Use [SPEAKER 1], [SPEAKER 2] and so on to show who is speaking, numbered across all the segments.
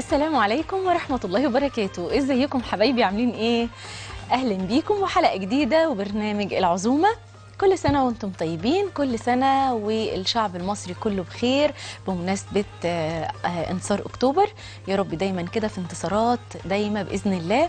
[SPEAKER 1] السلام عليكم ورحمة الله وبركاته ازيكم حبايبي عاملين ايه اهلا بيكم وحلقة جديدة وبرنامج العزومة كل سنة وانتم طيبين كل سنة والشعب المصري كله بخير بمناسبة آه، آه، انتصار اكتوبر يا رب دايما كده في انتصارات دايما بإذن الله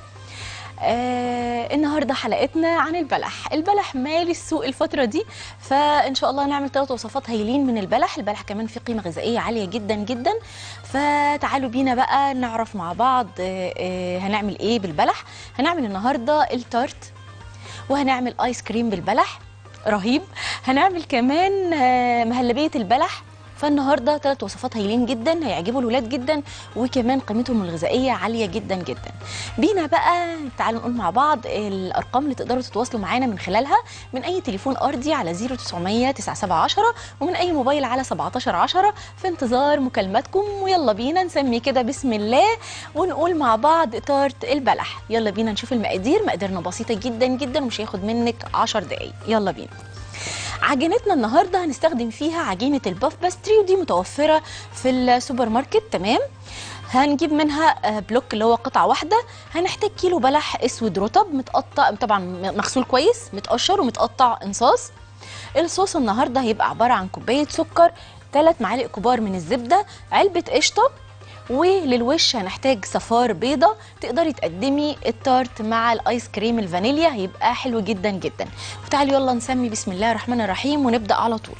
[SPEAKER 1] آه النهارده حلقتنا عن البلح البلح مالي السوق الفتره دي فان شاء الله هنعمل ثلاث وصفات هايلين من البلح البلح كمان فيه قيمه غذائيه عاليه جدا جدا فتعالوا بينا بقى نعرف مع بعض آه آه هنعمل ايه بالبلح هنعمل النهارده التارت وهنعمل ايس كريم بالبلح رهيب هنعمل كمان آه، مهلبيه البلح فالنهارده ثلاث وصفات هايلين جدا هيعجبوا الولاد جدا وكمان قيمتهم الغذائيه عاليه جدا جدا بينا بقى تعالوا نقول مع بعض الارقام اللي تقدروا تتواصلوا معانا من خلالها من اي تليفون ارضي على 0900 9710 ومن اي موبايل على 1710 في انتظار مكالماتكم ويلا بينا نسمي كده بسم الله ونقول مع بعض تارت البلح يلا بينا نشوف المقادير مقاديرنا بسيطه جدا جدا ومش هياخد منك 10 دقايق يلا بينا عجينتنا النهارده هنستخدم فيها عجينه الباف باستري ودي متوفره في السوبر ماركت تمام هنجيب منها آه، بلوك اللي هو قطعه واحده هنحتاج كيلو بلح اسود رطب متقطع طبعا مغسول كويس متقشر ومتقطع انصاص الصوص النهارده هيبقى عباره عن كوبايه سكر 3 معالق كبار من الزبده علبه قشطه وللوش هنحتاج صفار بيضة تقدري تقدمي التارت مع الايس كريم الفانيليا هيبقى حلو جدا جدا وتعالوا يلا نسمي بسم الله الرحمن الرحيم ونبدأ على طول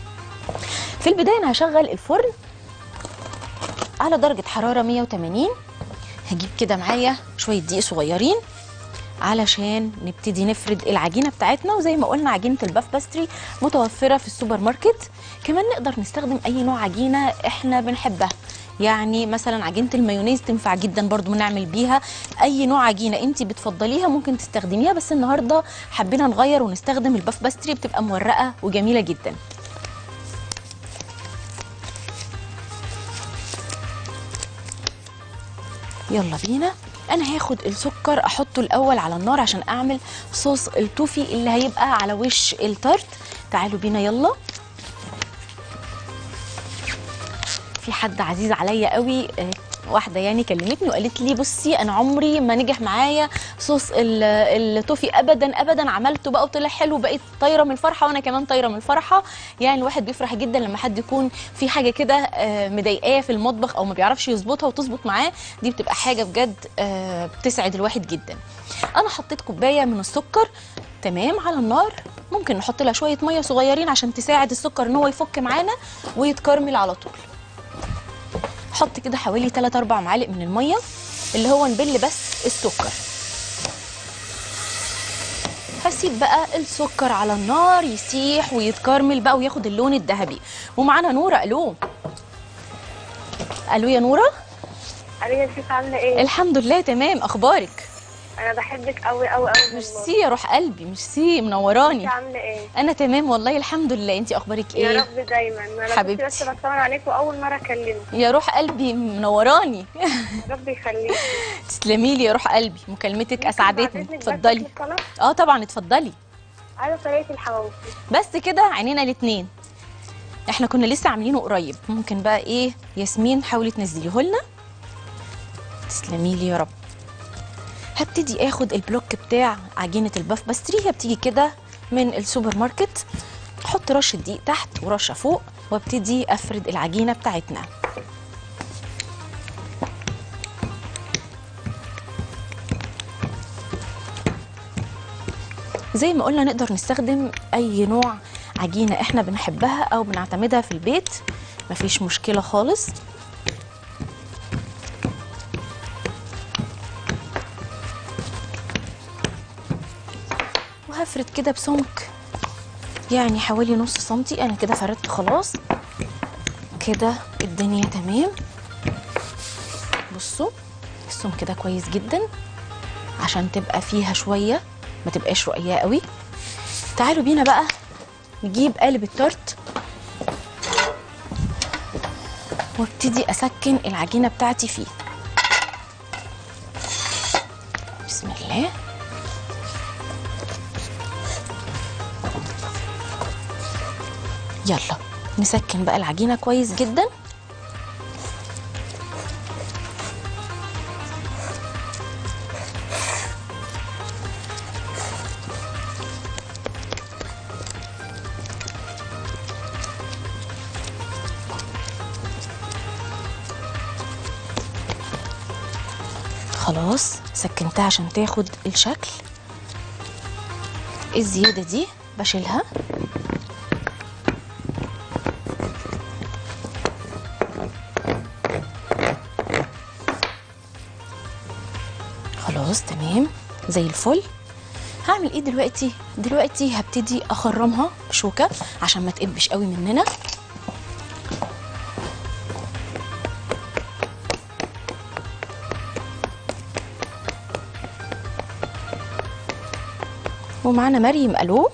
[SPEAKER 1] في البداية انا هشغل الفرن على درجة حرارة 180 هجيب كده معايا شوية دقيق صغيرين علشان نبتدي نفرد العجينه بتاعتنا وزي ما قلنا عجينه الباف باستري متوفره في السوبر ماركت كمان نقدر نستخدم اي نوع عجينه احنا بنحبها يعني مثلا عجينه المايونيز تنفع جدا برضو نعمل بيها اي نوع عجينه انت بتفضليها ممكن تستخدميها بس النهارده حبينا نغير ونستخدم الباف باستري بتبقى مورقه وجميله جدا يلا بينا انا هاخد السكر احطه الاول على النار عشان اعمل صوص التوفي اللي هيبقى على وش التارت تعالوا بينا يلا في حد عزيز عليا قوي آه، واحده يعني كلمتني وقالت لي بصي انا عمري ما نجح معايا صوص ال- التوفي ابدا ابدا عملته بقى وطلع حلو بقيت طايره من الفرحه وانا كمان طايره من الفرحه يعني الواحد بيفرح جدا لما حد يكون في حاجه كده آه، مضايقاه في المطبخ او ما بيعرفش يظبطها وتظبط معاه دي بتبقى حاجه بجد آه، بتسعد الواحد جدا انا حطيت كوبايه من السكر تمام على النار ممكن نحط لها شويه ميه صغيرين عشان تساعد السكر ان هو يفك معانا ويتكرمل على طول حط كده حوالي 3 4 معالق من الميه اللي هو نبل بس السكر هسيب بقى السكر على النار يسيح ويتكرمل بقى وياخد اللون الذهبي ومعانا نوره الو الو يا نوره
[SPEAKER 2] علي يا شيخ عامله ايه؟
[SPEAKER 1] الحمد لله تمام اخبارك
[SPEAKER 2] انا بحبك قوي قوي قوي
[SPEAKER 1] ميرسي يا روح قلبي ميرسي
[SPEAKER 2] انت
[SPEAKER 1] منوراني
[SPEAKER 2] عامله ايه؟
[SPEAKER 1] انا تمام والله الحمد لله انت اخبارك
[SPEAKER 2] يا
[SPEAKER 1] ايه
[SPEAKER 2] رب دايما انا كنت
[SPEAKER 1] حبيبتي.
[SPEAKER 2] بس بطمن عليك واول مره اكلمك
[SPEAKER 1] يا روح قلبي منوراني
[SPEAKER 2] يا رب يخليك
[SPEAKER 1] تسلمي لي يا روح قلبي مكالمتك اسعدتني
[SPEAKER 2] بعد إذنك بس
[SPEAKER 1] اتفضلي
[SPEAKER 2] أكل الصلاة؟
[SPEAKER 1] اه طبعا اتفضلي
[SPEAKER 2] عايزه طريقه الحواوشي
[SPEAKER 1] بس كده عينينا الاتنين احنا كنا لسه عاملينه قريب ممكن بقى ايه ياسمين حاولي تنزليه لنا تسلمي لي يا رب هبتدي اخد البلوك بتاع عجينه الباف باستري هي بتيجي كده من السوبر ماركت احط رشه دقيق تحت ورشه فوق وابتدي افرد العجينه بتاعتنا زي ما قلنا نقدر نستخدم اي نوع عجينه احنا بنحبها او بنعتمدها في البيت مفيش مشكله خالص وهفرد كده بسمك يعني حوالي نص سنتي انا كده فردت خلاص كده الدنيا تمام بصوا السمك كده كويس جدا عشان تبقى فيها شويه ما تبقاش رقيقه قوي تعالوا بينا بقى نجيب قالب التورت وابتدي اسكن العجينه بتاعتي فيه بسم الله يلا نسكن بقى العجينه كويس جدا خلاص سكنتها عشان تاخد الشكل الزيادة دي بشيلها خلاص تمام زي الفل هعمل ايه دلوقتي دلوقتي هبتدي اخرمها بشوكه عشان ما تقبش قوي مننا ومعانا مريم الو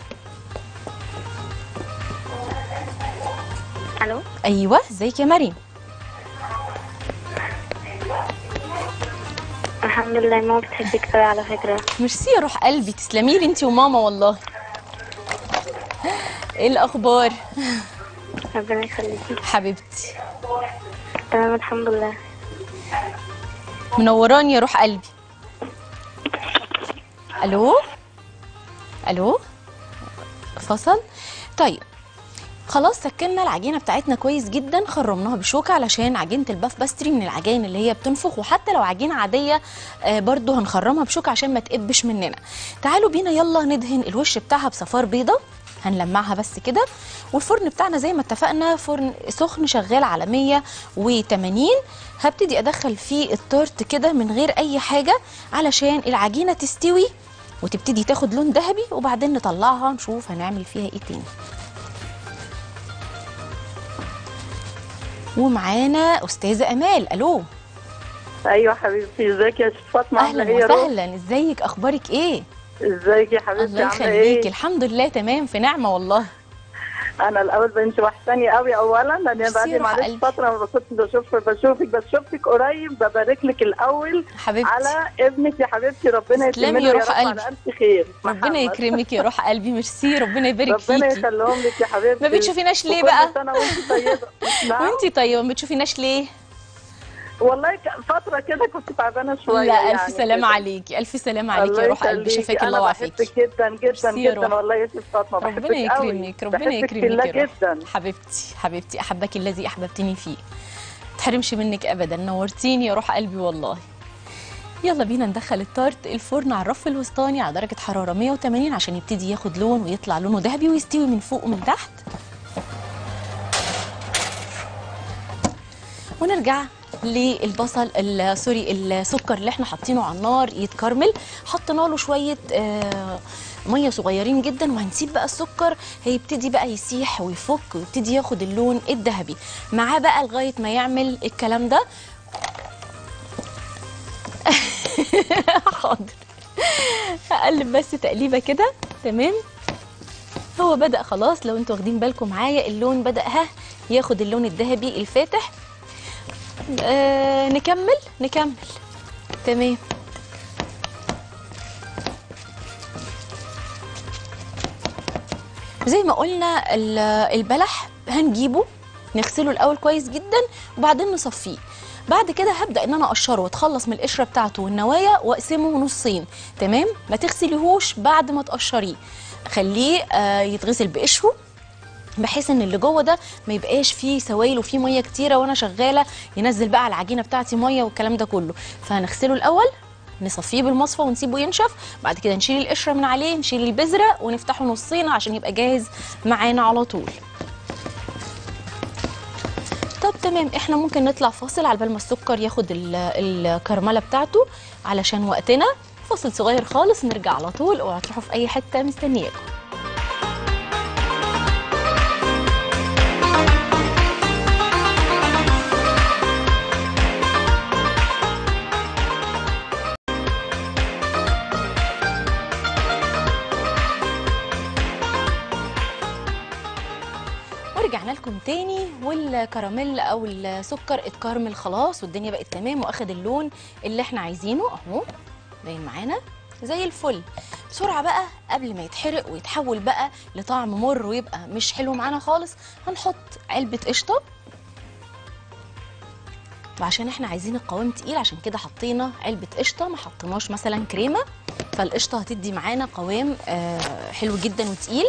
[SPEAKER 2] الو
[SPEAKER 1] ايوه ازيك يا مريم
[SPEAKER 2] الحمد لله ماما بتحبك قوي على فكره
[SPEAKER 1] ميرسي يا روح قلبي تسلمي لي انت وماما والله ايه الاخبار
[SPEAKER 2] ربنا يخليكي
[SPEAKER 1] حبيبتي
[SPEAKER 2] تمام الحمد لله
[SPEAKER 1] منوراني يا روح قلبي الو الو فصل طيب خلاص سكننا العجينه بتاعتنا كويس جدا خرمناها بشوكه علشان عجينه الباف باستري من العجائن اللي هي بتنفخ وحتى لو عجينه عاديه آه برضو هنخرمها بشوكه عشان ما تقبش مننا تعالوا بينا يلا ندهن الوش بتاعها بصفار بيضه هنلمعها بس كده والفرن بتاعنا زي ما اتفقنا فرن سخن شغال على 180 هبتدي ادخل فيه التورت كده من غير اي حاجه علشان العجينه تستوي وتبتدي تاخد لون ذهبي وبعدين نطلعها نشوف هنعمل فيها ايه تاني ومعانا استاذه امال الو
[SPEAKER 3] ايوه حبيبتي ازيك يا ست فاطمه عامله
[SPEAKER 1] اهلا
[SPEAKER 3] ايه يا روح
[SPEAKER 1] وسهلا ازيك اخبارك ايه
[SPEAKER 3] ازيك يا حبيبتي
[SPEAKER 1] الله
[SPEAKER 3] عامله
[SPEAKER 1] يخليكي
[SPEAKER 3] ايه
[SPEAKER 1] الحمد لله تمام في نعمه والله
[SPEAKER 3] انا الاول بنت وحشاني قوي اولا لان
[SPEAKER 1] ميرسي
[SPEAKER 3] بعد
[SPEAKER 1] يا روح
[SPEAKER 3] معلش
[SPEAKER 1] قلبي.
[SPEAKER 3] فتره ما كنتش بشوف بشوفك بس شفتك قريب ببارك لك الاول
[SPEAKER 1] حبيبتي
[SPEAKER 3] على ابنك يا حبيبتي ربنا
[SPEAKER 1] تسلمي
[SPEAKER 3] يتمم
[SPEAKER 1] يا
[SPEAKER 3] له
[SPEAKER 1] روح
[SPEAKER 3] رب
[SPEAKER 1] قلبي.
[SPEAKER 3] على الف خير
[SPEAKER 1] ربنا
[SPEAKER 3] محمد.
[SPEAKER 1] يكرمك يا روح قلبي ميرسي ربنا يبارك
[SPEAKER 3] ربنا
[SPEAKER 1] فيكي
[SPEAKER 3] يخليهم لك يا حبيبتي
[SPEAKER 1] ما بتشوفيناش ليه
[SPEAKER 3] وكل
[SPEAKER 1] بقى
[SPEAKER 3] سنه وانت طيبه نعم
[SPEAKER 1] وانتي طيبه ما بتشوفيناش ليه
[SPEAKER 3] والله ك- فتره كده كنت تعبانه شويه
[SPEAKER 1] لا
[SPEAKER 3] يعني
[SPEAKER 1] الف سلامه
[SPEAKER 3] كده.
[SPEAKER 1] عليكي الف سلامه عليكي
[SPEAKER 3] الله
[SPEAKER 1] يا روح قلبي
[SPEAKER 3] يخليكي.
[SPEAKER 1] شفاكي الله
[SPEAKER 3] انا
[SPEAKER 1] وعافيكي
[SPEAKER 3] بحبك جدا جدا
[SPEAKER 1] ميرسي يا روح.
[SPEAKER 3] جدا والله يا ست فاطمه
[SPEAKER 1] ربنا
[SPEAKER 3] بحبك قوي.
[SPEAKER 1] يكرمك ربنا
[SPEAKER 3] بحبك في
[SPEAKER 1] يكرمك
[SPEAKER 3] الله
[SPEAKER 1] يا روح
[SPEAKER 3] جدا
[SPEAKER 1] حبيبتي حبيبتي احبك الذي احببتني فيه تحرمش منك ابدا نورتيني يا روح قلبي والله يلا بينا ندخل التارت الفرن على الرف الوسطاني على درجه حراره 180 عشان يبتدي ياخد لون ويطلع لونه ذهبي ويستوي من فوق ومن تحت ونرجع للبصل ال- سوري السكر اللي احنا حاطينه على النار يتكرمل حطينا له شويه آه، ميه صغيرين جدا وهنسيب بقى السكر هيبتدي بقى يسيح ويفك ويبتدي ياخد اللون الذهبي معاه بقى لغايه ما يعمل الكلام ده حاضر هقلب بس تقليبه كده تمام هو بدأ خلاص لو انتوا واخدين بالكم معايا اللون بدأ ها ياخد اللون الذهبي الفاتح آه نكمل نكمل تمام زي ما قلنا ال- البلح هنجيبه نغسله الاول كويس جدا وبعدين نصفيه بعد كده هبدا ان انا اقشره واتخلص من القشره بتاعته والنوايا واقسمه نصين تمام ما تغسليهوش بعد ما تقشريه خليه آه يتغسل بقشره بحيث ان اللي جوه ده ما يبقاش فيه سوائل وفيه ميه كتيره وانا شغاله ينزل بقى على العجينه بتاعتي ميه والكلام ده كله فهنغسله الاول نصفيه بالمصفى ونسيبه ينشف بعد كده نشيل القشره من عليه نشيل البذره ونفتحه نصين عشان يبقى جاهز معانا على طول طب تمام احنا ممكن نطلع فاصل على بال ما السكر ياخد ال- الكرمله بتاعته علشان وقتنا فاصل صغير خالص نرجع على طول اوعوا تروحوا في اي حته مستنياكم ورجعنا لكم تاني والكراميل او السكر اتكرمل خلاص والدنيا بقت تمام واخد اللون اللي احنا عايزينه اهو باين معانا زي الفل بسرعه بقى قبل ما يتحرق ويتحول بقى لطعم مر ويبقى مش حلو معانا خالص هنحط علبه قشطه وعشان احنا عايزين القوام تقيل عشان كده حطينا علبه قشطه ما حطيناش مثلا كريمه فالقشطه هتدي معانا قوام آه حلو جدا وتقيل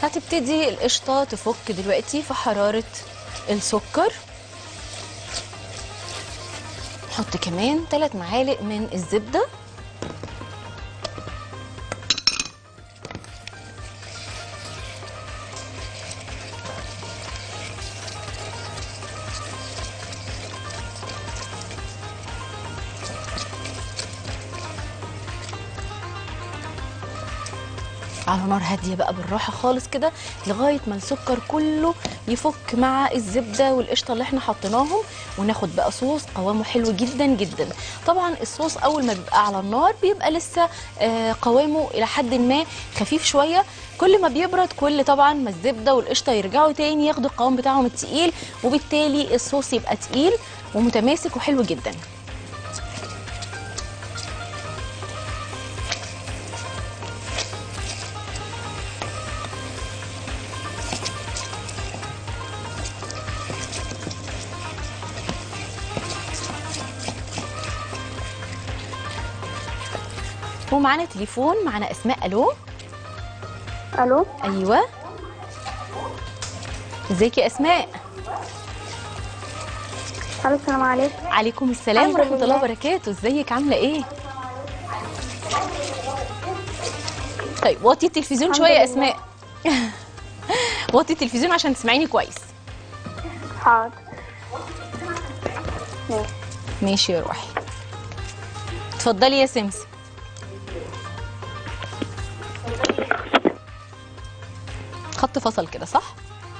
[SPEAKER 1] هتبتدي القشطه تفك دلوقتي في حراره السكر نحط كمان 3 معالق من الزبده على نار هاديه بقى بالراحه خالص كده لغايه ما السكر كله يفك مع الزبده والقشطه اللي احنا حطيناهم وناخد بقى صوص قوامه حلو جدا جدا طبعا الصوص اول ما بيبقى على النار بيبقى لسه آه، قوامه الى حد ما خفيف شويه كل ما بيبرد كل طبعا ما الزبده والقشطه يرجعوا تاني ياخدوا القوام بتاعهم التقيل وبالتالي الصوص يبقى تقيل ومتماسك وحلو جدا ومعانا تليفون معانا اسماء الو
[SPEAKER 2] الو
[SPEAKER 1] ايوه ازيك يا اسماء
[SPEAKER 2] الو السلام عليكم
[SPEAKER 1] عليكم السلام
[SPEAKER 2] الحمد
[SPEAKER 1] ورحمه الله
[SPEAKER 2] لله.
[SPEAKER 1] وبركاته ازيك عامله ايه طيب وطي التلفزيون
[SPEAKER 2] الحمد
[SPEAKER 1] شويه يا
[SPEAKER 2] لله.
[SPEAKER 1] اسماء وطي التلفزيون عشان تسمعيني كويس
[SPEAKER 2] حاضر ماشي
[SPEAKER 1] ماشي يا روحي اتفضلي يا سمسم خط فصل كده صح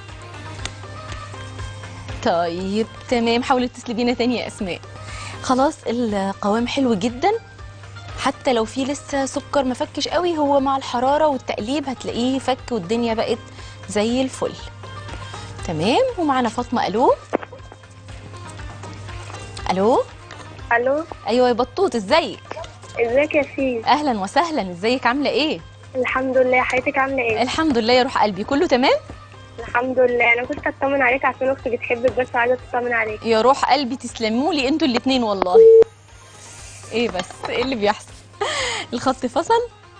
[SPEAKER 1] طيب تمام حاولي تتصلي بينا تاني يا اسماء خلاص القوام حلو جدا حتى لو في لسه سكر ما فكش قوي هو مع الحراره والتقليب هتلاقيه فك والدنيا بقت زي الفل تمام ومعنا فاطمه الو الو
[SPEAKER 2] الو
[SPEAKER 1] ايوه يا بطوط ازيك
[SPEAKER 2] ازيك يا سيس
[SPEAKER 1] اهلا وسهلا ازيك عامله ايه
[SPEAKER 2] الحمد لله حياتك عامله ايه
[SPEAKER 1] الحمد لله يا روح قلبي كله تمام
[SPEAKER 2] الحمد لله انا كنت اطمن عليك عشان اختي بتحبك بس عايزه تطمن عليك
[SPEAKER 1] يا روح قلبي تسلموا لي انتوا الاثنين والله ايه بس ايه اللي بيحصل الخط فصل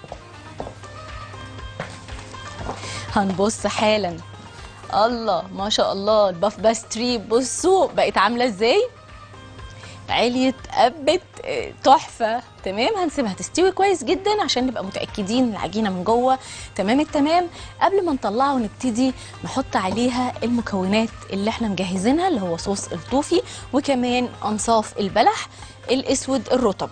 [SPEAKER 1] هنبص حالا الله ما شاء الله الباف باستري بصوا بقت عامله ازاي عليت قبت آه، تحفه تمام هنسيبها تستوي كويس جدا عشان نبقى متاكدين العجينه من جوه تمام التمام قبل ما نطلعها ونبتدي نحط عليها المكونات اللي احنا مجهزينها اللي هو صوص الطوفي وكمان انصاف البلح الاسود الرطب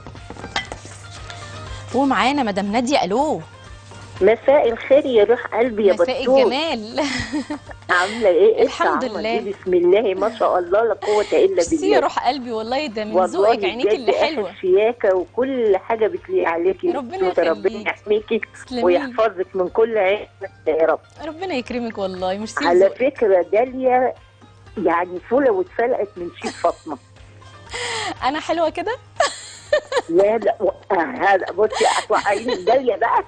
[SPEAKER 1] ومعانا مدام ناديه الو
[SPEAKER 3] مساء الخير يا روح قلبي يا
[SPEAKER 1] مساء
[SPEAKER 3] بطول
[SPEAKER 1] الجمال
[SPEAKER 3] عامله ايه إيه
[SPEAKER 1] الحمد
[SPEAKER 3] الطعمة
[SPEAKER 1] لله.
[SPEAKER 3] دي؟ بسم الله ما شاء الله لا قوه الا
[SPEAKER 1] ميرسي
[SPEAKER 3] بالله
[SPEAKER 1] يا روح قلبي والله ده من
[SPEAKER 3] والله
[SPEAKER 1] ذوقك عينيك
[SPEAKER 3] بجد
[SPEAKER 1] اللي حلوه
[SPEAKER 3] آخر شياكه وكل حاجه بتليق عليكي
[SPEAKER 1] ربنا
[SPEAKER 3] بسيطة.
[SPEAKER 1] يخليك.
[SPEAKER 3] ربنا يحميكي
[SPEAKER 1] تسلمي لي.
[SPEAKER 3] ويحفظك من كل عين يا رب
[SPEAKER 1] ربنا يكرمك والله ميرسي
[SPEAKER 3] على
[SPEAKER 1] لذوقك.
[SPEAKER 3] فكره داليا يعني فوله واتفلقت من شيف فاطمه
[SPEAKER 1] انا حلوه كده
[SPEAKER 3] لا لا و- آه، هذا بصي هتوقعيني داليا بقى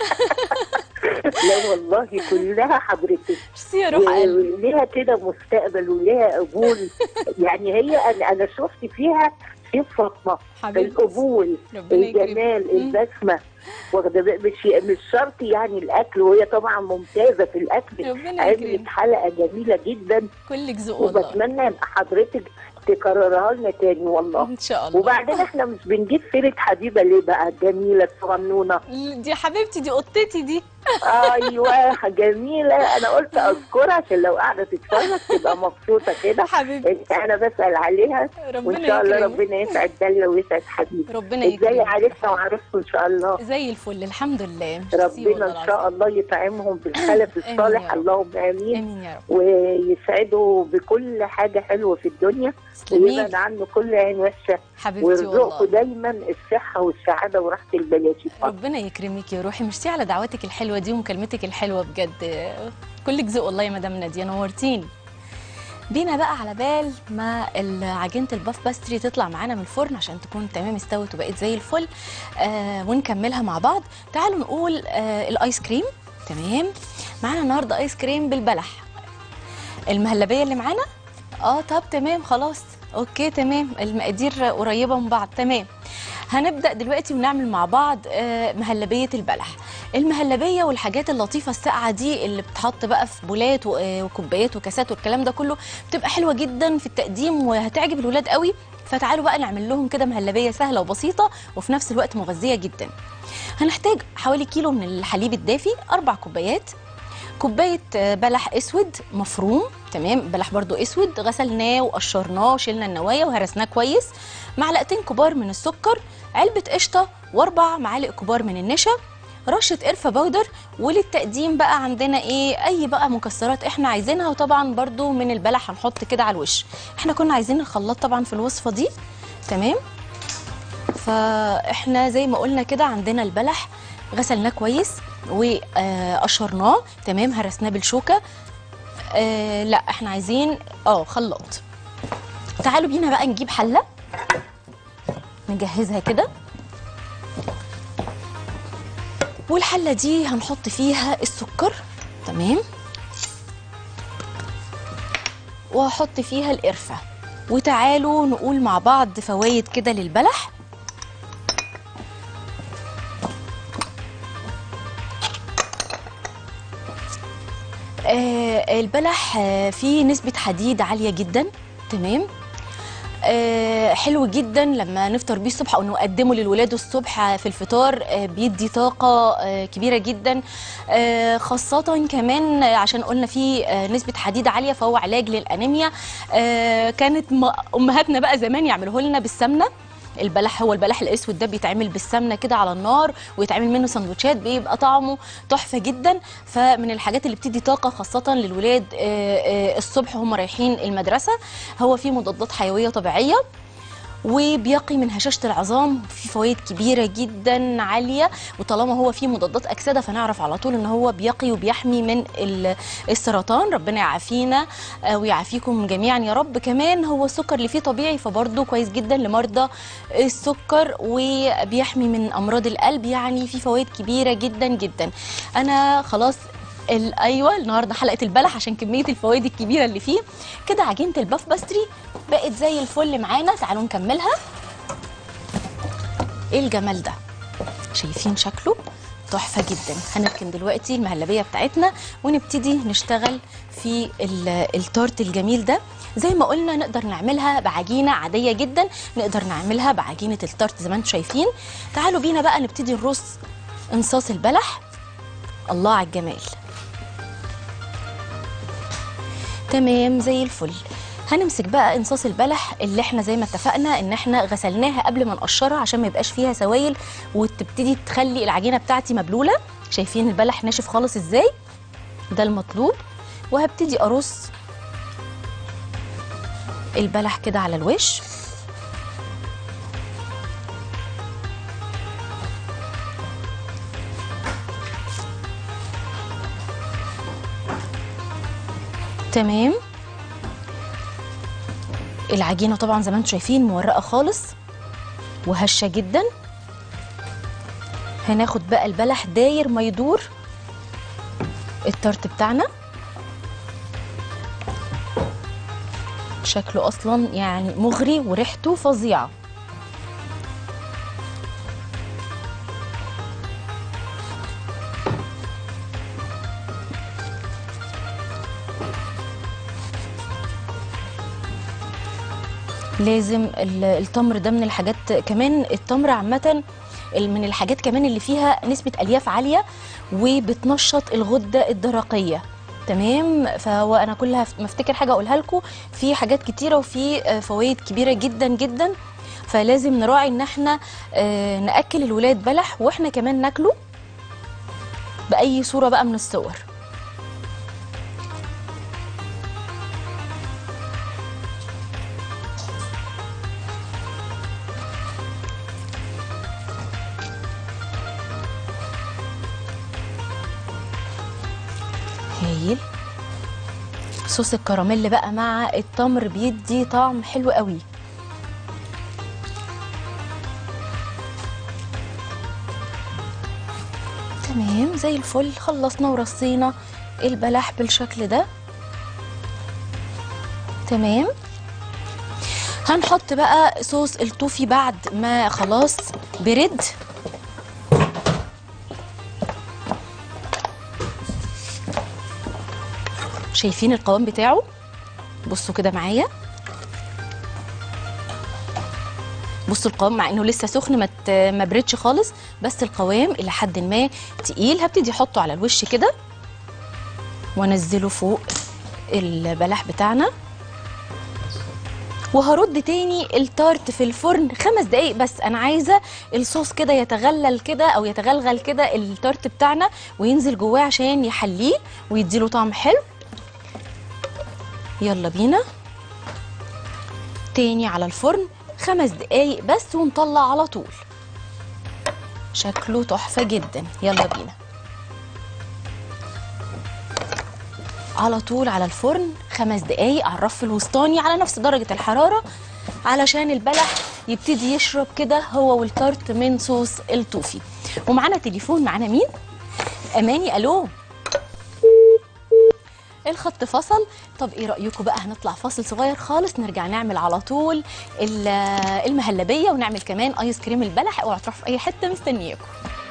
[SPEAKER 3] لا والله كلها حضرتك
[SPEAKER 1] ميرسي يا روح قلبي
[SPEAKER 3] وليها كده مستقبل وليها قبول يعني هي انا انا شفت فيها شيف فاطمه
[SPEAKER 1] حبيبتي
[SPEAKER 3] القبول
[SPEAKER 1] ربنا يكرمك.
[SPEAKER 3] الجمال
[SPEAKER 1] مم.
[SPEAKER 3] البسمه واخده بالك مش مش شرط يعني الاكل وهي طبعا ممتازه في الاكل
[SPEAKER 1] ربنا
[SPEAKER 3] عملت
[SPEAKER 1] يكرمك
[SPEAKER 3] حلقه جميله جدا
[SPEAKER 1] كلك ذوق والله
[SPEAKER 3] وبتمنى يبقى حضرتك تكررها لنا تاني والله
[SPEAKER 1] ان شاء الله
[SPEAKER 3] وبعدين احنا مش بنجيب سيره حبيبه ليه بقى الجميله الصغنونه
[SPEAKER 1] دي حبيبتي دي قطتي دي
[SPEAKER 3] ايوه جميله انا قلت اذكرها عشان لو قاعده تتفرج تبقى مبسوطه كده
[SPEAKER 1] حبيبتي
[SPEAKER 3] انا بسال عليها وان
[SPEAKER 1] ربنا
[SPEAKER 3] شاء الله
[SPEAKER 1] يكرمك
[SPEAKER 3] ربنا يسعد داليا ويسعد حبيبي
[SPEAKER 1] ربنا
[SPEAKER 3] ازاي
[SPEAKER 1] يكرمك
[SPEAKER 3] عرفنا وعرفته ان شاء الله
[SPEAKER 1] زي الفل الحمد لله ميرسي
[SPEAKER 3] ربنا
[SPEAKER 1] والله
[SPEAKER 3] ان شاء الله يطعمهم بالخلف
[SPEAKER 1] آمين يا
[SPEAKER 3] الصالح
[SPEAKER 1] رب.
[SPEAKER 3] اللهم امين
[SPEAKER 1] امين يا رب
[SPEAKER 3] ويسعده بكل حاجه حلوه في الدنيا
[SPEAKER 1] تسلمي
[SPEAKER 3] ويبعد
[SPEAKER 1] لي
[SPEAKER 3] عنه كل عين وحشه
[SPEAKER 1] حبيبتي
[SPEAKER 3] ويرزقه
[SPEAKER 1] والله
[SPEAKER 3] دايما الصحه والسعاده وراحه البال يا شيخ فاطمة.
[SPEAKER 1] ربنا يكرمك يا روحي ميرسي على دعواتك الحلوه دي ومكالمتك الحلوه بجد كلك ذوق والله يا مدام ناديه نورتيني بينا بقى على بال ما عجينه الباف باستري تطلع معانا من الفرن عشان تكون تمام استوت وبقت زي الفل آه ونكملها مع بعض تعالوا نقول آه الايس كريم تمام معانا النهارده ايس كريم بالبلح المهلبيه اللي معانا اه طب تمام خلاص اوكي تمام المقادير قريبه من بعض تمام هنبدا دلوقتي ونعمل مع بعض آه، مهلبيه البلح المهلبيه والحاجات اللطيفه الساقعه دي اللي بتحط بقى في بولات و- آه، وكوبايات وكاسات والكلام ده كله بتبقى حلوه جدا في التقديم وهتعجب الولاد قوي فتعالوا بقى نعمل لهم كده مهلبيه سهله وبسيطه وفي نفس الوقت مغذيه جدا هنحتاج حوالي كيلو من الحليب الدافي اربع كوبايات كوبايه آه، بلح اسود مفروم تمام بلح برضو اسود غسلناه وقشرناه وشلنا النوايا وهرسناه كويس معلقتين كبار من السكر علبه قشطه واربع معالق كبار من النشا رشه قرفه باودر وللتقديم بقى عندنا ايه اي بقى مكسرات احنا عايزينها وطبعا برضو من البلح هنحط كده على الوش احنا كنا عايزين الخلاط طبعا في الوصفه دي تمام فاحنا زي ما قلنا كده عندنا البلح غسلناه كويس وقشرناه تمام هرسناه بالشوكه آه لا احنا عايزين اه خلاط تعالوا بينا بقى نجيب حله نجهزها كده والحله دي هنحط فيها السكر تمام وهحط فيها القرفه وتعالوا نقول مع بعض فوائد كده للبلح آه البلح آه فيه نسبة حديد عالية جدا تمام آه حلو جدا لما نفطر بيه الصبح او نقدمه للولاد الصبح في الفطار آه بيدي طاقه آه كبيره جدا آه خاصه كمان عشان قلنا فيه آه نسبه حديد عاليه فهو علاج للانيميا آه كانت م- امهاتنا بقى زمان يعملوه لنا بالسمنه البلح هو البلح الاسود ده بيتعمل بالسمنه كده على النار ويتعمل منه سندوتشات بيبقى طعمه تحفه جدا فمن الحاجات اللي بتدي طاقه خاصه للولاد آه، آه، الصبح هم رايحين المدرسه هو فيه مضادات حيويه طبيعيه وبيقي من هشاشه العظام في فوائد كبيره جدا عاليه وطالما هو فيه مضادات اكسده فنعرف على طول ان هو بيقي وبيحمي من ال- السرطان ربنا يعافينا آه، ويعافيكم جميعا يا رب كمان هو السكر اللي فيه طبيعي فبرضه كويس جدا لمرضى السكر وبيحمي من امراض القلب يعني في فوائد كبيره جدا جدا انا خلاص ال- ايوه النهارده حلقه البلح عشان كميه الفوائد الكبيره اللي فيه كده عجينه الباف باستري بقت زي الفل معانا تعالوا نكملها ايه الجمال ده شايفين شكله تحفه جدا هنركن دلوقتي المهلبيه بتاعتنا ونبتدي نشتغل في ال- التورت الجميل ده زي ما قلنا نقدر نعملها بعجينه عاديه جدا نقدر نعملها بعجينه التورت زي ما انتم شايفين تعالوا بينا بقى نبتدي نرص انصاص البلح الله على الجمال تمام زي الفل هنمسك بقى انصاص البلح اللي احنا زي ما اتفقنا ان احنا غسلناها قبل ما نقشرها عشان ما يبقاش فيها سوائل وتبتدي تخلي العجينه بتاعتي مبلوله شايفين البلح ناشف خالص ازاي ده المطلوب وهبتدي ارص البلح كده على الوش تمام العجينه طبعا زي ما انتم شايفين مورقه خالص وهشه جدا هناخد بقى البلح داير ما يدور التارت بتاعنا شكله اصلا يعني مغري وريحته فظيعه لازم ال- التمر ده من الحاجات كمان التمر عامة ال- من الحاجات كمان اللي فيها نسبة ألياف عالية وبتنشط الغدة الدرقية تمام فهو انا كل هف- ما افتكر حاجه اقولها لكم في حاجات كتيره وفي آه، فوائد كبيره جدا جدا فلازم نراعي ان احنا آه، ناكل الولاد بلح واحنا كمان ناكله باي صوره بقى من الصور هايل صوص الكراميل بقى مع التمر بيدي طعم حلو قوي تمام زي الفل خلصنا ورصينا البلح بالشكل ده تمام هنحط بقى صوص الطوفي بعد ما خلاص برد شايفين القوام بتاعه بصوا كده معايا بصوا القوام مع انه لسه سخن ما ت- ما بردش خالص بس القوام الى حد ما تقيل هبتدي احطه على الوش كده وانزله فوق البلح بتاعنا وهرد تاني التارت في الفرن خمس دقايق بس انا عايزه الصوص كده يتغلل كده او يتغلغل كده التارت بتاعنا وينزل جواه عشان يحليه ويديله طعم حلو يلا بينا تاني على الفرن خمس دقايق بس ونطلع على طول شكله تحفة جدا يلا بينا على طول على الفرن خمس دقايق على الرف الوسطاني على نفس درجة الحرارة علشان البلح يبتدي يشرب كده هو والتارت من صوص التوفي ومعانا تليفون معانا مين؟ أماني ألو الخط فصل طب ايه رايكم بقى هنطلع فاصل صغير خالص نرجع نعمل على طول ال- المهلبيه ونعمل كمان ايس كريم البلح اوعوا تروحوا في اي حته مستنياكم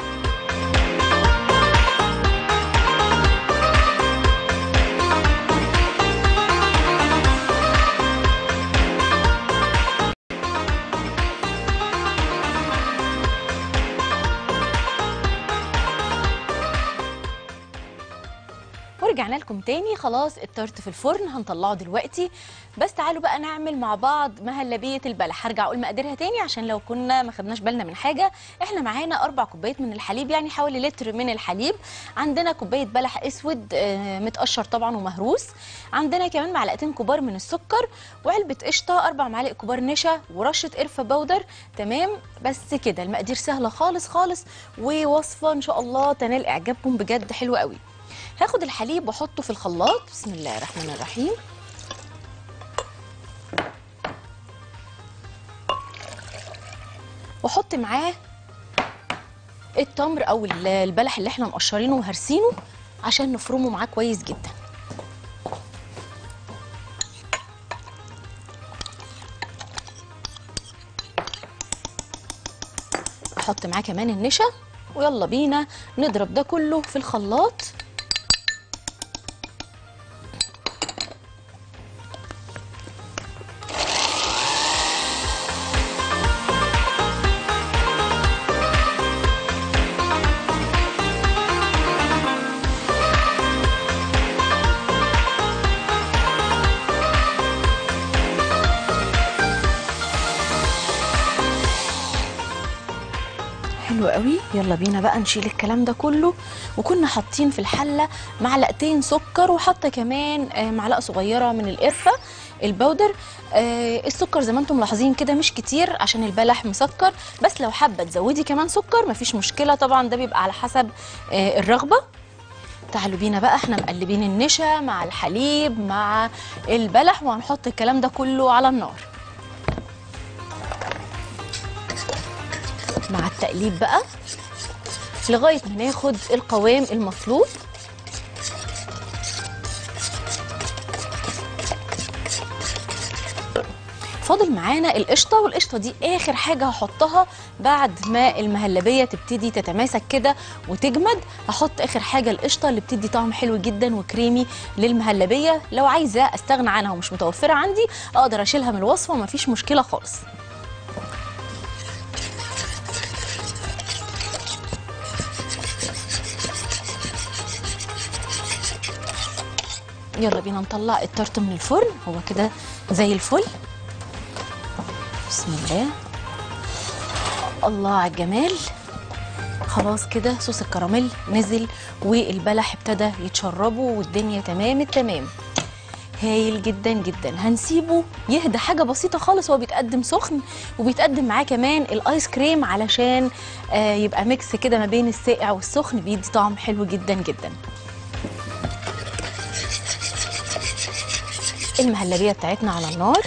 [SPEAKER 1] ورجعنا لكم تاني خلاص التارت في الفرن هنطلعه دلوقتي بس تعالوا بقى نعمل مع بعض مهلبيه البلح هرجع اقول مقاديرها تاني عشان لو كنا ما خدناش بالنا من حاجه احنا معانا اربع كوبايات من الحليب يعني حوالي لتر من الحليب عندنا كوبايه بلح اسود آه، متقشر طبعا ومهروس عندنا كمان معلقتين كبار من السكر وعلبه قشطه اربع معالق كبار نشا ورشه قرفه بودر تمام بس كده المقادير سهله خالص خالص ووصفه ان شاء الله تنال اعجابكم بجد حلوه قوي هاخد الحليب واحطه في الخلاط بسم الله الرحمن الرحيم واحط معاه التمر او ال- البلح اللي احنا مقشرينه وهرسينه عشان نفرمه معاه كويس جدا احط معاه كمان النشا ويلا بينا نضرب ده كله في الخلاط حلو قوي يلا بينا بقى نشيل الكلام ده كله وكنا حاطين في الحله معلقتين سكر وحاطه كمان آه، معلقه صغيره من القرفه البودر آه، السكر زي ما انتم ملاحظين كده مش كتير عشان البلح مسكر بس لو حابه تزودي كمان سكر مفيش مشكله طبعا ده بيبقى على حسب آه، الرغبه تعالوا بينا بقى احنا مقلبين النشا مع الحليب مع البلح وهنحط الكلام ده كله على النار مع التقليب بقى لغايه ما ناخد القوام المطلوب فاضل معانا القشطه والقشطه دي اخر حاجه هحطها بعد ما المهلبيه تبتدي تتماسك كده وتجمد هحط اخر حاجه القشطه اللي بتدي طعم حلو جدا وكريمي للمهلبيه لو عايزه استغنى عنها ومش متوفره عندي اقدر اشيلها من الوصفه ومفيش مشكله خالص يلا بينا نطلع التارت من الفرن هو كده زي الفل بسم الله الله على الجمال خلاص كده صوص الكراميل نزل والبلح ابتدى يتشربه والدنيا تمام التمام هايل جدا جدا هنسيبه يهدى حاجه بسيطه خالص هو بيتقدم سخن وبيتقدم معاه كمان الايس كريم علشان آه يبقى ميكس كده ما بين الساقع والسخن بيدي طعم حلو جدا جدا المهلبيه بتاعتنا على النار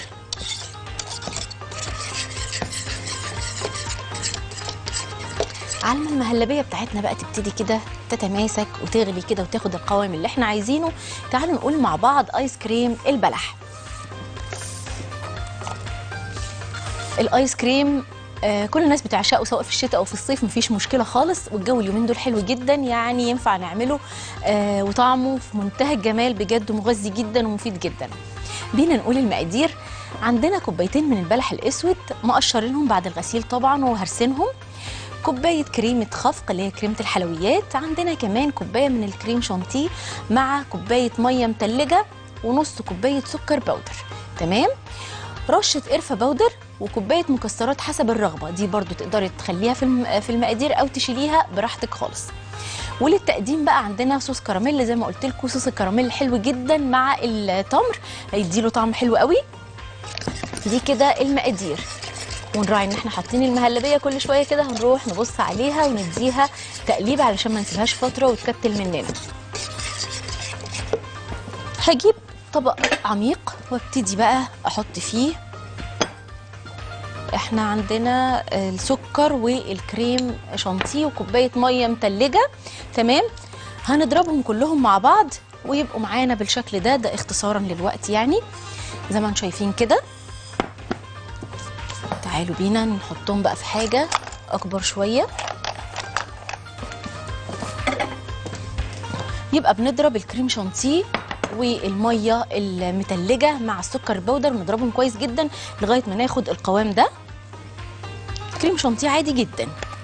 [SPEAKER 1] على ما المهلبيه بتاعتنا بقى تبتدي كده تتماسك وتغلي كده وتاخد القوام اللي احنا عايزينه تعالوا نقول مع بعض ايس كريم البلح الايس كريم آه كل الناس بتعشقه سواء في الشتاء او في الصيف مفيش مشكله خالص والجو اليومين دول حلو جدا يعني ينفع نعمله آه وطعمه في منتهى الجمال بجد مغذي جدا ومفيد جدا بينا نقول المقادير عندنا كوبايتين من البلح الاسود مقشرينهم بعد الغسيل طبعا وهرسينهم كوبايه كريمه خفق اللي هي كريمه الحلويات عندنا كمان كوبايه من الكريم شانتيه مع كوبايه ميه متلجه ونص كوبايه سكر باودر تمام رشه قرفه باودر وكوبايه مكسرات حسب الرغبه دي برضو تقدري تخليها في الم- في المقادير او تشيليها براحتك خالص وللتقديم بقى عندنا صوص كراميل زي ما قلت لكم صوص الكراميل حلو جدا مع التمر هيديله طعم حلو قوي دي كده المقادير ونراعي ان احنا حاطين المهلبيه كل شويه كده هنروح نبص عليها ونديها تقليب علشان ما نسيبهاش فتره وتكتل مننا هجيب طبق عميق وابتدي بقى احط فيه احنا عندنا السكر والكريم شانتيه وكوبايه ميه متلجه تمام هنضربهم كلهم مع بعض ويبقوا معانا بالشكل ده ده اختصارا للوقت يعني زي ما انتم شايفين كده تعالوا بينا نحطهم بقى في حاجه اكبر شويه يبقى بنضرب الكريم شانتيه والميه المتلجه مع السكر البودر بنضربهم كويس جدا لغايه ما ناخد القوام ده كريم شانتيه عادي جدا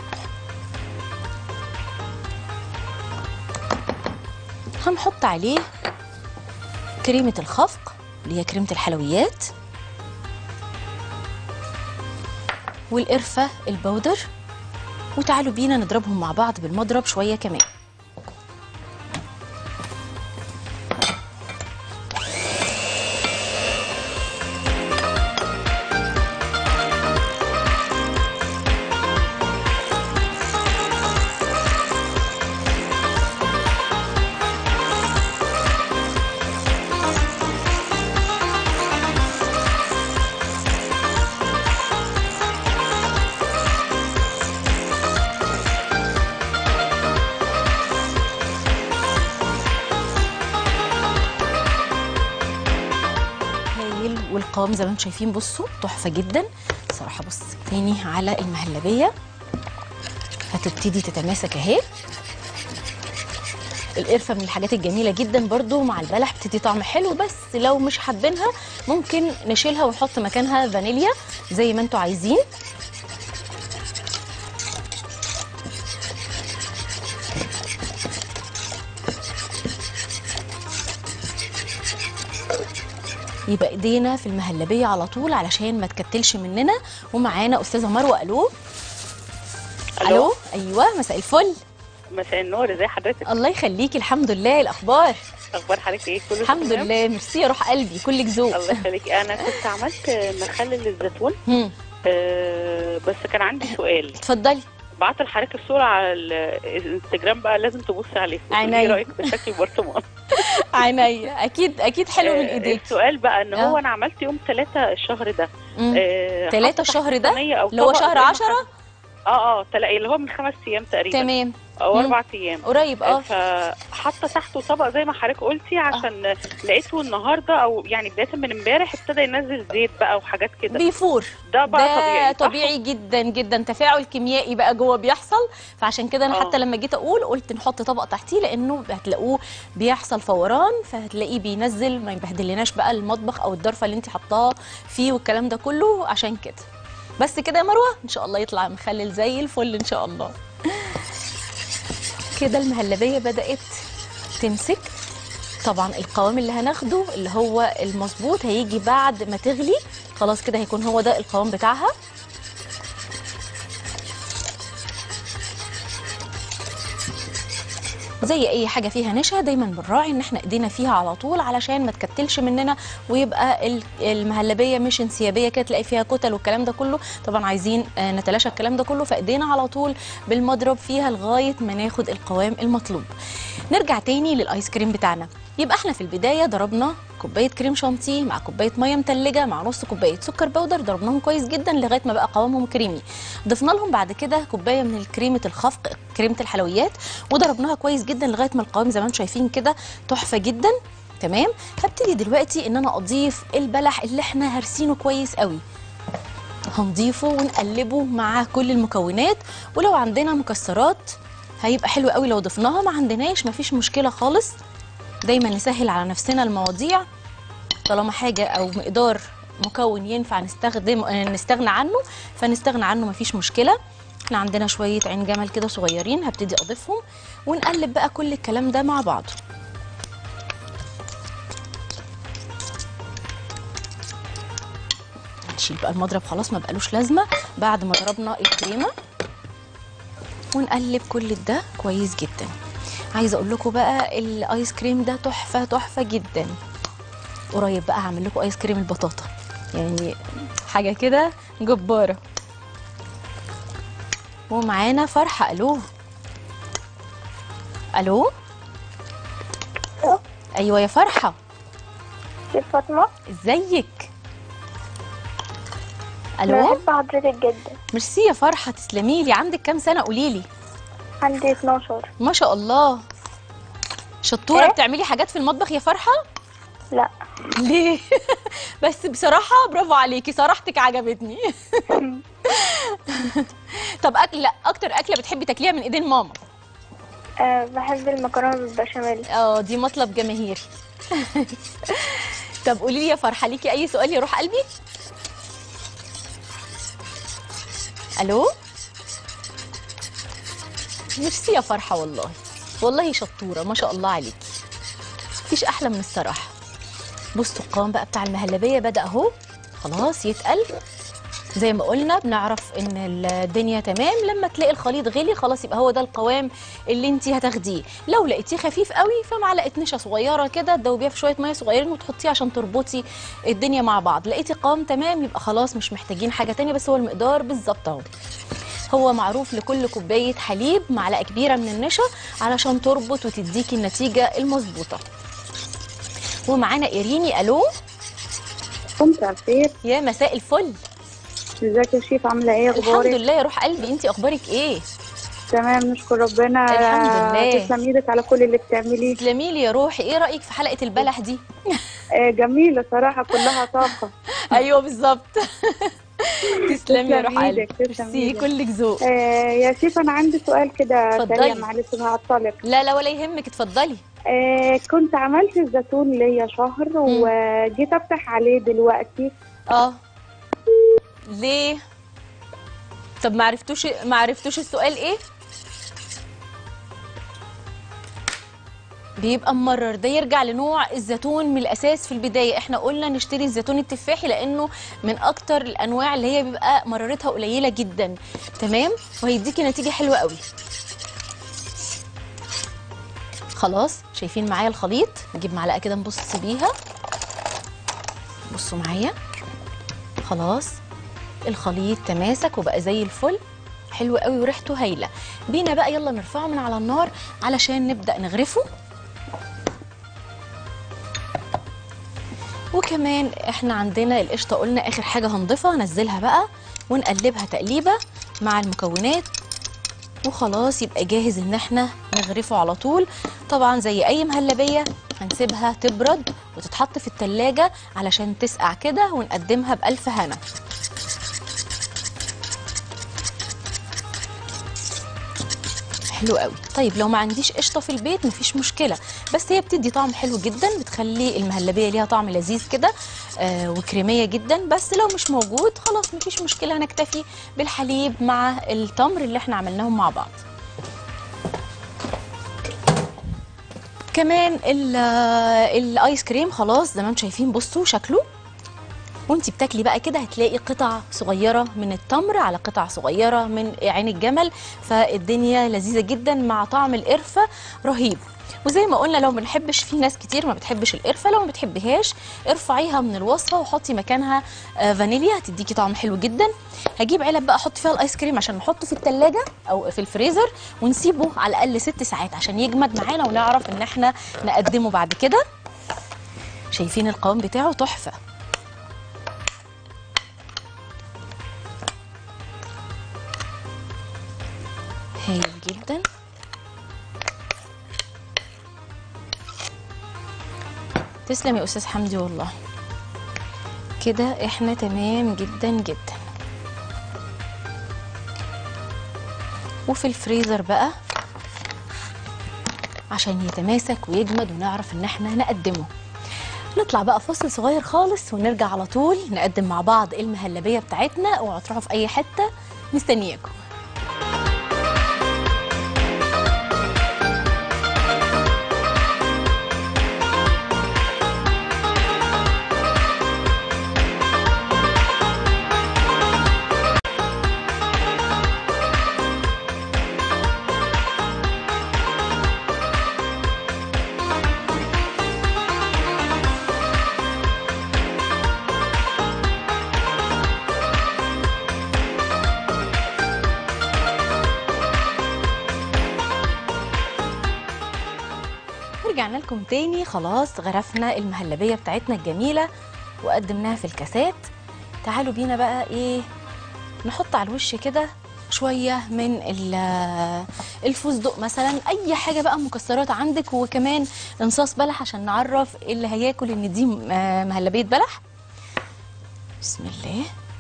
[SPEAKER 1] هنحط عليه كريمه الخفق اللي هي كريمه الحلويات والقرفه البودر وتعالوا بينا نضربهم مع بعض بالمضرب شويه كمان هايل والقوام زي ما انتم شايفين بصوا تحفه جدا صراحه بص تاني على المهلبيه هتبتدي تتماسك اهي القرفه من الحاجات الجميله جدا برضو مع البلح بتدي طعم حلو بس لو مش حابينها ممكن نشيلها ونحط مكانها فانيليا زي ما انتم عايزين يبقى ايدينا في المهلبيه على طول علشان ما تكتلش مننا ومعانا استاذه مروه الو الو ايوه مساء الفل
[SPEAKER 4] مساء النور ازي حضرتك
[SPEAKER 1] الله يخليكي الحمد لله الاخبار
[SPEAKER 4] اخبار حضرتك ايه كله
[SPEAKER 1] الحمد
[SPEAKER 4] تمام؟
[SPEAKER 1] لله ميرسي يا روح قلبي كلك ذوق
[SPEAKER 4] الله يخليكي انا كنت عملت مخلل للزيتون
[SPEAKER 1] هم،
[SPEAKER 4] آه بس كان عندي سؤال
[SPEAKER 1] اتفضلي
[SPEAKER 4] بعت لحضرتك الصوره على ال- الانستجرام بقى لازم تبصي عليه
[SPEAKER 1] عينيا.
[SPEAKER 4] ايه رايك بشكل برطمان
[SPEAKER 1] عينيا اكيد اكيد حلو من
[SPEAKER 4] آه،
[SPEAKER 1] ايديك
[SPEAKER 4] السؤال بقى ان هو
[SPEAKER 1] آه.
[SPEAKER 4] انا عملت يوم ثلاثة الشهر ده
[SPEAKER 1] مم.
[SPEAKER 4] آه،
[SPEAKER 1] تلاتة
[SPEAKER 4] حاطة
[SPEAKER 1] الشهر
[SPEAKER 4] تحت
[SPEAKER 1] ده؟
[SPEAKER 4] صينية أو
[SPEAKER 1] اللي هو
[SPEAKER 4] طبق
[SPEAKER 1] شهر
[SPEAKER 4] زي ما
[SPEAKER 1] عشرة؟
[SPEAKER 4] حضرتك- اه اه تلاقي اللي هو من خمس ايام تقريبا
[SPEAKER 1] تمام
[SPEAKER 4] او
[SPEAKER 1] مم.
[SPEAKER 4] اربع ايام
[SPEAKER 1] قريب اه
[SPEAKER 4] فحاطه تحته طبق زي ما حضرتك قلتي عشان لقيته النهارده او يعني بدايه من امبارح ابتدى ينزل زيت بقى وحاجات كده
[SPEAKER 1] بيفور
[SPEAKER 4] ده بقى
[SPEAKER 1] ده
[SPEAKER 4] طبيعي صح؟
[SPEAKER 1] طبيعي جدا جدا تفاعل كيميائي بقى جوه بيحصل فعشان كده انا
[SPEAKER 4] آه.
[SPEAKER 1] حتى لما جيت اقول قلت نحط طبق تحتيه لانه هتلاقوه بيحصل فوران فهتلاقيه بينزل ما يبهدلناش بقى المطبخ او الضرفه اللي انت حطاها فيه والكلام ده كله عشان كده بس كده يا مروه ان شاء الله يطلع مخلل زي الفل ان شاء الله كده المهلبيه بدات تمسك طبعا القوام اللي هناخده اللي هو المظبوط هيجي بعد ما تغلي خلاص كده هيكون هو ده القوام بتاعها زي اي حاجه فيها نشا دايما بنراعي ان احنا ايدينا فيها على طول علشان ما تكتلش مننا ويبقى ال- المهلبيه مش انسيابيه كده تلاقي فيها كتل والكلام ده كله طبعا عايزين آه، نتلاشى الكلام ده كله فايدينا على طول بالمضرب فيها لغايه ما ناخد القوام المطلوب نرجع تاني للايس كريم بتاعنا يبقى احنا في البدايه ضربنا كوبايه كريم شانتيه مع كوبايه ميه متلجه مع نص كوبايه سكر بودر ضربناهم كويس جدا لغايه ما بقى قوامهم كريمي ضفنا لهم بعد كده كوبايه من كريمه الخفق كريمه الحلويات وضربناها كويس جدا لغايه ما القوام زي ما انتم شايفين كده تحفه جدا تمام هبتدي دلوقتي ان انا اضيف البلح اللي احنا هرسينه كويس قوي هنضيفه ونقلبه مع كل المكونات ولو عندنا مكسرات هيبقى حلو قوي لو ضفناها ما عندناش مفيش مشكله خالص دايما نسهل على نفسنا المواضيع طالما حاجه او مقدار مكون ينفع نستخدم آه، نستغنى عنه فنستغنى عنه مفيش مشكله احنا عندنا شويه عين جمل كده صغيرين هبتدي اضيفهم ونقلب بقى كل الكلام ده مع بعضه نشيل بقى المضرب خلاص ما بقالوش لازمه بعد ما ضربنا الكريمه ونقلب كل ده كويس جدا عايزه اقول لكم بقى الايس كريم ده تحفه تحفه جدا قريب بقى هعمل لكم ايس كريم البطاطا يعني حاجه كده جباره ومعانا فرحه الو الو ايوه يا فرحه
[SPEAKER 2] كيف فاطمة؟
[SPEAKER 1] ازيك الو
[SPEAKER 2] بحب حضرتك جدا
[SPEAKER 1] ميرسي يا فرحه تسلمي لي عندك كام سنه قولي لي
[SPEAKER 2] عندي 12
[SPEAKER 1] ما شاء الله شطوره
[SPEAKER 2] إيه؟
[SPEAKER 1] بتعملي حاجات في المطبخ يا فرحه
[SPEAKER 2] لا
[SPEAKER 1] ليه بس بصراحه برافو عليكي صراحتك عجبتني طب اكل لا اكتر اكله بتحبي تاكليها من ايدين ماما
[SPEAKER 2] أه بحب المكرونة بالبشاميل
[SPEAKER 1] اه دي مطلب جماهيري طب قولي لي يا فرحه ليكي اي سؤال يروح قلبي الو ميرسي يا فرحه والله والله شطوره ما شاء الله عليكي مفيش احلى من الصراحه بصوا القوام بقى بتاع المهلبيه بدا اهو خلاص يتقل زي ما قلنا بنعرف ان الدنيا تمام لما تلاقي الخليط غلي خلاص يبقى هو ده القوام اللي انت هتاخديه لو لقيتيه خفيف قوي فمعلقه نشا صغيره كده تدوبيها في شويه ميه صغيرين وتحطيه عشان تربطي الدنيا مع بعض لقيتي قوام تمام يبقى خلاص مش محتاجين حاجه تانية بس هو المقدار بالظبط اهو هو معروف لكل كوبايه حليب معلقه كبيره من النشا علشان تربط وتديكي النتيجه المظبوطه ومعانا ايريني الو
[SPEAKER 5] كنت على خير
[SPEAKER 1] يا مساء الفل
[SPEAKER 5] ازيك يا شيف عامله ايه
[SPEAKER 1] الحمد
[SPEAKER 5] اخبارك
[SPEAKER 1] لله يا روح قلبي انت اخبارك ايه
[SPEAKER 5] تمام نشكر ربنا
[SPEAKER 1] الحمد لله.
[SPEAKER 5] تسلم ايدك على كل اللي بتعمليه
[SPEAKER 1] تسلمي لي يا روحي ايه رايك في حلقه البلح دي
[SPEAKER 5] آه جميله صراحه كلها طاقه
[SPEAKER 1] ايوه بالظبط تسلمي يا روح
[SPEAKER 5] تسلم
[SPEAKER 1] قلبي
[SPEAKER 5] إيدك، تسلم
[SPEAKER 1] ميرسي
[SPEAKER 5] إيدك.
[SPEAKER 1] كلك ذوق
[SPEAKER 5] آه يا شيف انا عندي سؤال كده
[SPEAKER 1] اتفضلي.
[SPEAKER 5] سريع معلش هعطلك
[SPEAKER 1] لا لا ولا يهمك اتفضلي
[SPEAKER 5] آه كنت عملت الزيتون ليا شهر وجيت افتح عليه دلوقتي
[SPEAKER 1] اه ليه طب ما عرفتوش ما عرفتوش السؤال ايه بيبقى ممرر ده يرجع لنوع الزيتون من الاساس في البدايه احنا قلنا نشتري الزيتون التفاحي لانه من اكتر الانواع اللي هي بيبقى مرارتها قليله جدا تمام وهيديكي نتيجه حلوه قوي خلاص شايفين معايا الخليط نجيب معلقه كده نبص بيها بصوا معايا خلاص الخليط تماسك وبقى زي الفل حلو قوي وريحته هايله بينا بقى يلا نرفعه من على النار علشان نبدا نغرفه وكمان احنا عندنا القشطه قلنا اخر حاجه هنضيفها ننزلها بقى ونقلبها تقليبه مع المكونات وخلاص يبقى جاهز ان احنا نغرفه على طول طبعا زي اي مهلبيه هنسيبها تبرد وتتحط في التلاجة علشان تسقع كده ونقدمها بألف هنا حلو قوي طيب لو ما عنديش قشطه في البيت مفيش مشكله بس هي بتدي طعم حلو جدا بتخلي المهلبيه ليها طعم لذيذ كده آه وكريميه جدا بس لو مش موجود خلاص مفيش مشكله هنكتفي بالحليب مع التمر اللي احنا عملناهم مع بعض كمان ال- آه، الايس كريم خلاص زي ما انتم شايفين بصوا شكله وانتي بتاكلي بقى كده هتلاقي قطع صغيره من التمر على قطع صغيره من عين الجمل فالدنيا لذيذه جدا مع طعم القرفه رهيب وزي ما قلنا لو ما بنحبش في ناس كتير ما بتحبش القرفه لو ما بتحبهاش ارفعيها من الوصفه وحطي مكانها آه، فانيليا هتديكي طعم حلو جدا هجيب علب بقى احط فيها الايس كريم عشان نحطه في التلاجة او في الفريزر ونسيبه على الاقل ست ساعات عشان يجمد معانا ونعرف ان احنا نقدمه بعد كده شايفين القوام بتاعه تحفه هايل جدا تسلم يا استاذ حمدي والله كده احنا تمام جدا جدا وفي الفريزر بقى عشان يتماسك ويجمد ونعرف ان احنا نقدمه نطلع بقى فاصل صغير خالص ونرجع على طول نقدم مع بعض المهلبيه بتاعتنا اوعوا تروحوا في اي حته مستنياكم رجعنا لكم تاني خلاص غرفنا المهلبيه بتاعتنا الجميله وقدمناها في الكاسات تعالوا بينا بقى ايه نحط على الوش كده شويه من ال- الفستق مثلا اي حاجه بقى مكسرات عندك وكمان انصاص بلح عشان نعرف اللي هياكل ان دي م- آه مهلبيه بلح بسم الله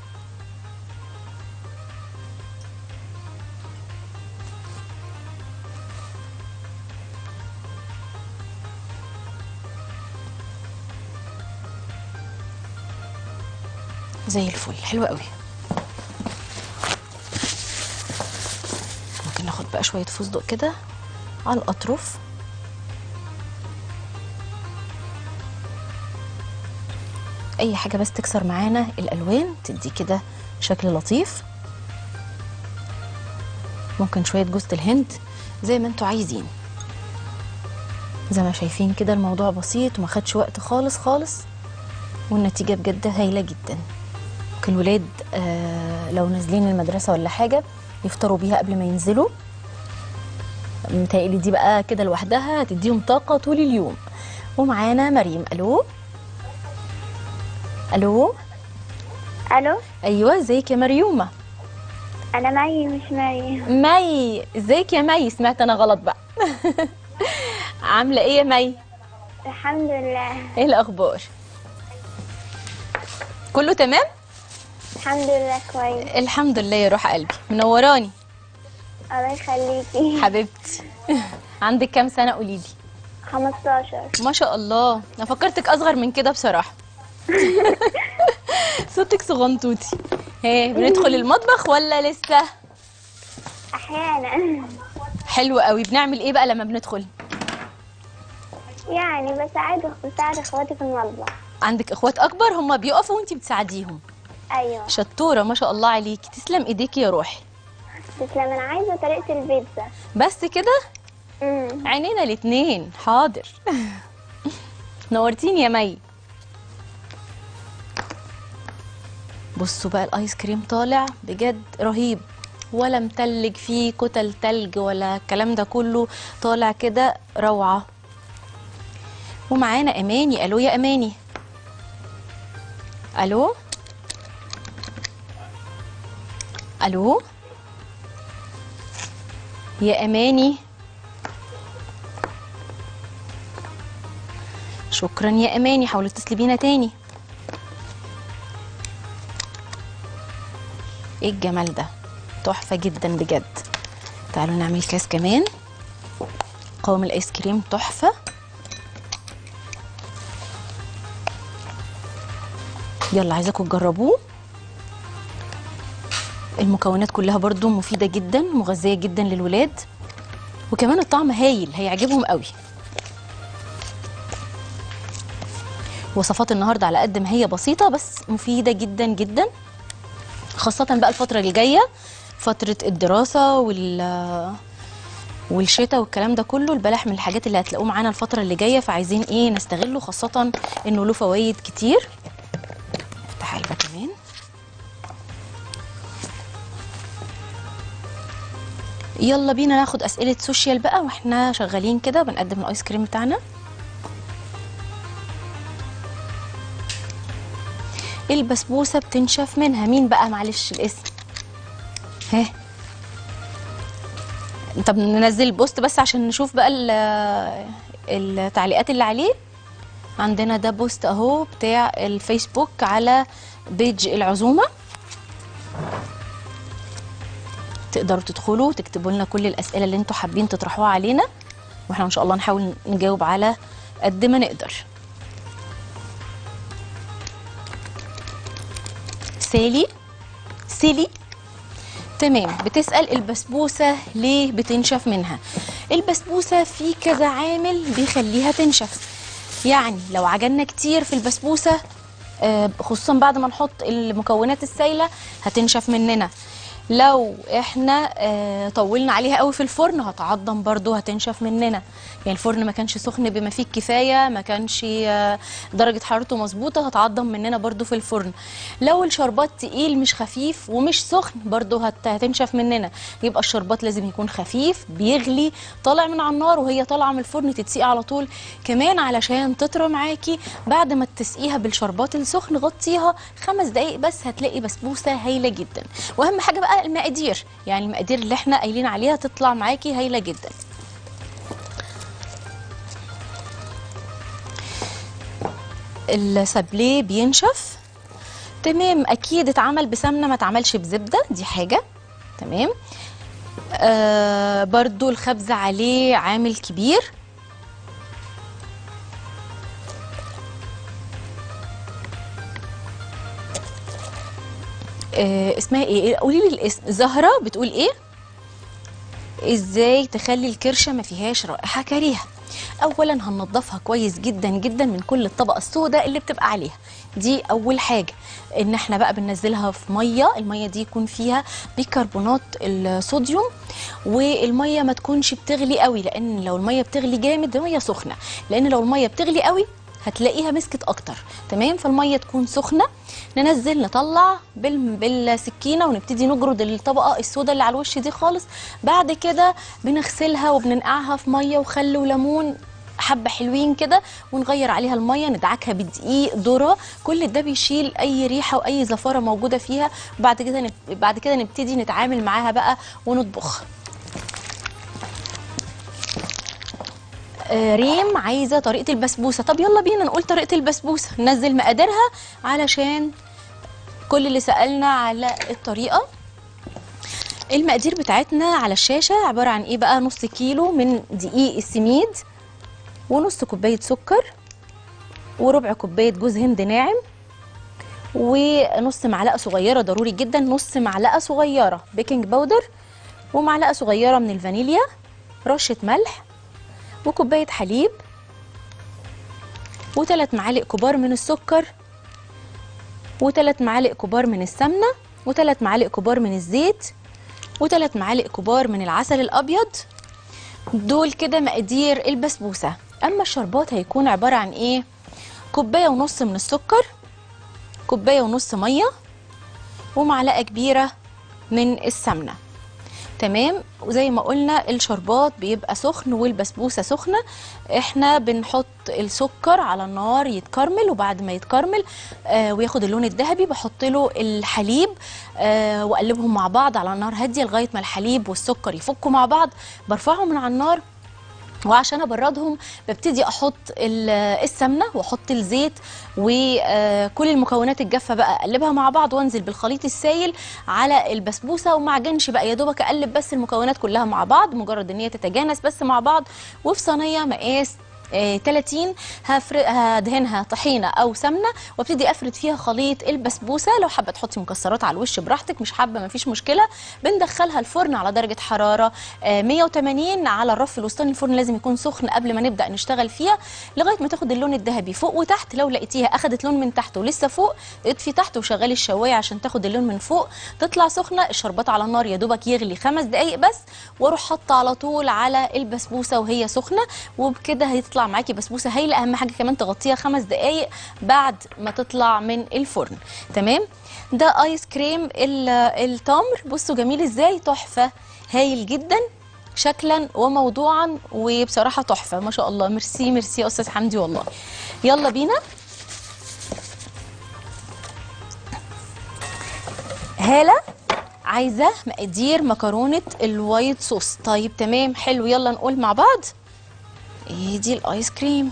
[SPEAKER 1] زي الفل حلوة قوي ممكن ناخد بقى شوية فستق كده على الأطراف أي حاجة بس تكسر معانا الألوان تدي كده شكل لطيف ممكن شوية جوزة الهند زي ما انتوا عايزين زي ما شايفين كده الموضوع بسيط وما خدش وقت خالص خالص والنتيجة بجد هايلة جدا ممكن الولاد آه لو نازلين المدرسة ولا حاجة يفطروا بيها قبل ما ينزلوا متهيألي دي بقى كده لوحدها هتديهم طاقة طول اليوم ومعانا مريم ألو ألو
[SPEAKER 2] الو
[SPEAKER 1] أيوة ازيك يا مريومة
[SPEAKER 2] انا مي مش مي
[SPEAKER 1] مي ازيك يا مي سمعت أنا غلط بقى عاملة ايه يا مي
[SPEAKER 2] الحمد لله
[SPEAKER 1] ايه الأخبار كله تمام
[SPEAKER 2] الحمد لله كويس
[SPEAKER 1] الحمد لله يا روح قلبي منوراني
[SPEAKER 2] الله يخليكي
[SPEAKER 1] حبيبتي عندك كام سنة قوليلي
[SPEAKER 2] 15
[SPEAKER 1] ما شاء الله انا فكرتك اصغر من كده بصراحه صوتك صغنطوطي ايه بندخل المطبخ ولا لسه
[SPEAKER 2] احيانا
[SPEAKER 1] حلو قوي بنعمل ايه بقى لما بندخل
[SPEAKER 2] يعني بساعد بساعد اخواتي في المطبخ
[SPEAKER 1] عندك اخوات اكبر هم بيقفوا وانتي بتساعديهم
[SPEAKER 2] ايوه
[SPEAKER 1] شطوره ما شاء الله عليكي تسلم ايديكي يا روحي
[SPEAKER 2] تسلم انا عايزه طريقه البيتزا
[SPEAKER 1] بس كده
[SPEAKER 2] امم
[SPEAKER 1] عينينا الاتنين حاضر نورتيني يا مي بصوا بقى الايس كريم طالع بجد رهيب ولا متلج فيه كتل تلج ولا الكلام ده كله طالع كده روعة ومعانا اماني الو يا اماني الو الو يا اماني شكرا يا اماني حاولي تتصلي بينا تاني ايه الجمال ده تحفه جدا بجد تعالوا نعمل كاس كمان قوام الايس كريم تحفه يلا عايزاكم تجربوه المكونات كلها برضو مفيده جدا مغذيه جدا للولاد وكمان الطعم هايل هيعجبهم قوي وصفات النهارده على قد ما هي بسيطه بس مفيده جدا جدا خاصه بقى الفتره اللي جايه فتره الدراسه وال والشتاء والكلام ده كله البلح من الحاجات اللي هتلاقوه معانا الفتره اللي جايه فعايزين ايه نستغله خاصه انه له فوائد كتير افتح علبه كمان يلا بينا ناخد اسئله سوشيال بقى واحنا شغالين كده بنقدم الايس كريم بتاعنا البسبوسه بتنشف منها مين بقى معلش الاسم ها طب ننزل البوست بس عشان نشوف بقى ال- التعليقات اللي عليه عندنا ده بوست اهو بتاع الفيسبوك على بيج العزومه تقدروا تدخلوا تكتبوا لنا كل الاسئله اللي انتوا حابين تطرحوها علينا واحنا ان شاء الله نحاول نجاوب على قد ما نقدر سالي سيلي تمام بتسأل البسبوسة ليه بتنشف منها البسبوسة في كذا عامل بيخليها تنشف يعني لو عجلنا كتير في البسبوسة آه، خصوصا بعد ما نحط المكونات السائلة هتنشف مننا لو احنا آه، طولنا عليها قوي في الفرن هتعضم برضو هتنشف مننا يعني الفرن ما كانش سخن بما فيه الكفايه ما كانش آه، درجه حرارته مظبوطه هتعضم مننا برضو في الفرن لو الشربات تقيل مش خفيف ومش سخن برضو هت- هتنشف مننا يبقى الشربات لازم يكون خفيف بيغلي طالع من على النار وهي طالعه من الفرن تتسقي على طول كمان علشان تطرى معاكي بعد ما تسقيها بالشربات السخن غطيها خمس دقايق بس هتلاقي بسبوسه هايله جدا واهم حاجه بقى المقادير يعني المقادير اللي احنا قايلين عليها تطلع معاكي هايله جدا السابليه بينشف تمام اكيد اتعمل بسمنه ما اتعملش بزبده دي حاجه تمام آه برضو الخبز عليه عامل كبير آه اسمها ايه قولي لي الاسم زهره بتقول ايه ازاي تخلي الكرشه ما فيهاش رائحه كريهه اولا هننضفها كويس جدا جدا من كل الطبقه السوداء اللي بتبقى عليها دي اول حاجه ان احنا بقى بننزلها في ميه الميه دي يكون فيها بيكربونات الصوديوم والميه ما تكونش بتغلي قوي لان لو الميه بتغلي جامد الميه سخنه لان لو الميه بتغلي قوي هتلاقيها مسكت اكتر تمام فالميه تكون سخنه ننزل نطلع بال... بالسكينه ونبتدي نجرد الطبقه السوداء اللي على الوش دي خالص بعد كده بنغسلها وبننقعها في ميه وخل وليمون حبه حلوين كده ونغير عليها الميه ندعكها بدقيق ذره كل ده بيشيل اي ريحه واي زفاره موجوده فيها وبعد كده نب... بعد كده نبتدي نتعامل معاها بقى ونطبخ آه، ريم عايزه طريقه البسبوسه طب يلا بينا نقول طريقه البسبوسه ننزل مقاديرها علشان كل اللي سالنا على الطريقه المقادير بتاعتنا على الشاشه عباره عن ايه بقى نص كيلو من دقيق السميد ونص كوبايه سكر وربع كوبايه جوز هند ناعم ونص معلقه صغيره ضروري جدا نص معلقه صغيره بيكنج باودر ومعلقه صغيره من الفانيليا رشه ملح وكوبايه حليب وثلاث معالق كبار من السكر وثلاث معالق كبار من السمنه وثلاث معالق كبار من الزيت وثلاث معالق كبار من العسل الابيض دول كده مقادير البسبوسه اما الشربات هيكون عباره عن ايه كوبايه ونص من السكر كوبايه ونص ميه ومعلقه كبيره من السمنه تمام وزي ما قلنا الشربات بيبقى سخن والبسبوسه سخنه احنا بنحط السكر على النار يتكرمل وبعد ما يتكرمل آه وياخد اللون الذهبي بحط له الحليب آه واقلبهم مع بعض على نار هاديه لغايه ما الحليب والسكر يفكوا مع بعض برفعهم من على النار وعشان ابردهم ببتدي احط ال- السمنه واحط الزيت وكل المكونات الجافه بقى اقلبها مع بعض وانزل بالخليط السائل على البسبوسه وما اعجنش بقى يا دوبك اقلب بس المكونات كلها مع بعض مجرد ان هي تتجانس بس مع بعض وفي صينيه مقاس آه، 30 هفر- هدهنها طحينه او سمنه وابتدي افرد فيها خليط البسبوسه لو حابه تحطي مكسرات على الوش براحتك مش حابه مفيش مشكله بندخلها الفرن على درجه حراره آه، 180 على الرف الوسطاني الفرن لازم يكون سخن قبل ما نبدا نشتغل فيها لغايه ما تاخد اللون الذهبي فوق وتحت لو لقيتيها اخدت لون من تحت ولسه فوق اطفي تحت وشغلي الشوايه عشان تاخد اللون من فوق تطلع سخنه الشربات على النار يا دوبك يغلي خمس دقائق بس واروح حاطه على طول على البسبوسه وهي سخنه وبكده هيطلع معاكي بسبوسه هايله اهم حاجه كمان تغطيها خمس دقائق بعد ما تطلع من الفرن تمام ده ايس كريم ال- التمر بصوا جميل ازاي تحفه هايل جدا شكلا وموضوعا وبصراحه تحفه ما شاء الله ميرسي ميرسي يا استاذ حمدي والله يلا بينا هاله عايزه مقادير مكرونه الوايت صوص طيب تمام حلو يلا نقول مع بعض ايه دي الايس كريم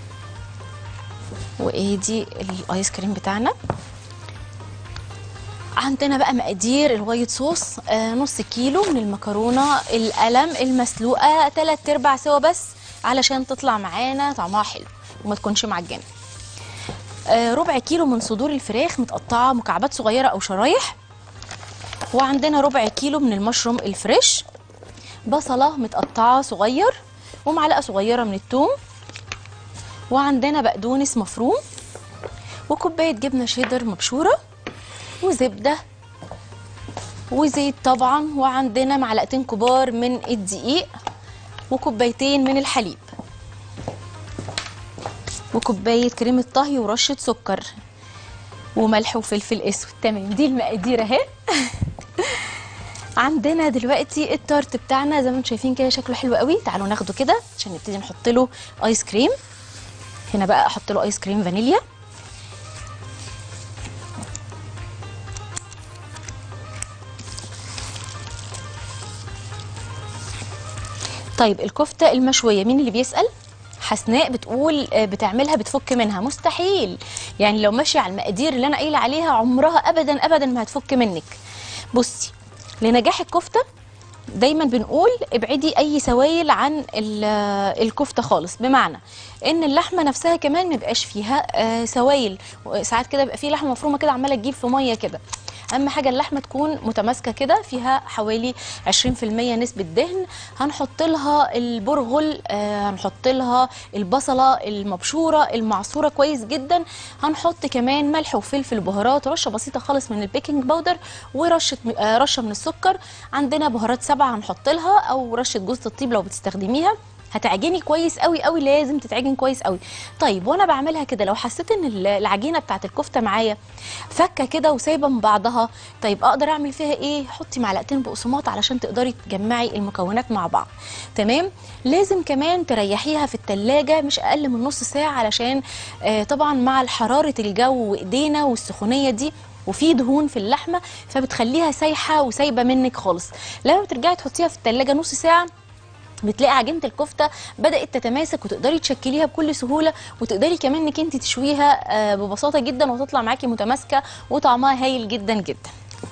[SPEAKER 1] وايه دي الايس كريم بتاعنا عندنا بقى مقادير الوايت صوص آه نص كيلو من المكرونه القلم المسلوقه تلات ارباع سوا بس علشان تطلع معانا طعمها حلو وما تكونش معجنه آه ربع كيلو من صدور الفراخ متقطعه مكعبات صغيره او شرايح وعندنا ربع كيلو من المشروم الفريش بصله متقطعه صغير ومعلقه صغيره من الثوم وعندنا بقدونس مفروم وكوبايه جبنه شيدر مبشوره وزبده وزيت طبعا وعندنا معلقتين كبار من الدقيق وكوبايتين من الحليب وكوبايه كريمه طهي ورشه سكر وملح وفلفل اسود تمام دي المقادير اهي عندنا دلوقتي التارت بتاعنا زي ما انتم شايفين كده شكله حلو قوي تعالوا ناخده كده عشان نبتدي نحط له ايس كريم هنا بقى احط له ايس كريم فانيليا طيب الكفته المشويه مين اللي بيسال حسناء بتقول آه، بتعملها بتفك منها مستحيل يعني لو ماشيه على المقادير اللي انا قايله عليها عمرها ابدا ابدا ما هتفك منك بصي لنجاح الكفته دايما بنقول ابعدي اي سوائل عن ال- الكفته خالص بمعنى ان اللحمه نفسها كمان ما يبقاش فيها آه، سوائل ساعات كده بيبقى فيه لحمه مفرومه كده عماله تجيب في ميه كده اهم حاجه اللحمه تكون متماسكه كده فيها حوالي 20% نسبه دهن هنحط لها البرغل آه، هنحط لها البصله المبشوره المعصوره كويس جدا هنحط كمان ملح وفلفل بهارات رشه بسيطه خالص من البيكنج باودر ورشه آه، رشه من السكر عندنا بهارات سبعه هنحط لها او رشه جوز الطيب لو بتستخدميها هتعجني كويس قوي قوي لازم تتعجن كويس قوي طيب وانا بعملها كده لو حسيت ان ال- العجينه بتاعت الكفته معايا فكه كده وسايبه من بعضها طيب اقدر اعمل فيها ايه حطي معلقتين بقسماط علشان تقدري تجمعي المكونات مع بعض تمام لازم كمان تريحيها في التلاجة مش اقل من نص ساعه علشان آه طبعا مع حراره الجو وايدينا والسخونيه دي وفي دهون في اللحمه فبتخليها سايحه وسايبه منك خالص لما بترجعي تحطيها في التلاجة نص ساعه بتلاقي عجينه الكفته بدات تتماسك وتقدري تشكليها بكل سهوله وتقدري كمان انك انت تشويها آه، ببساطه جدا وتطلع معاكي متماسكه وطعمها هايل جدا جدا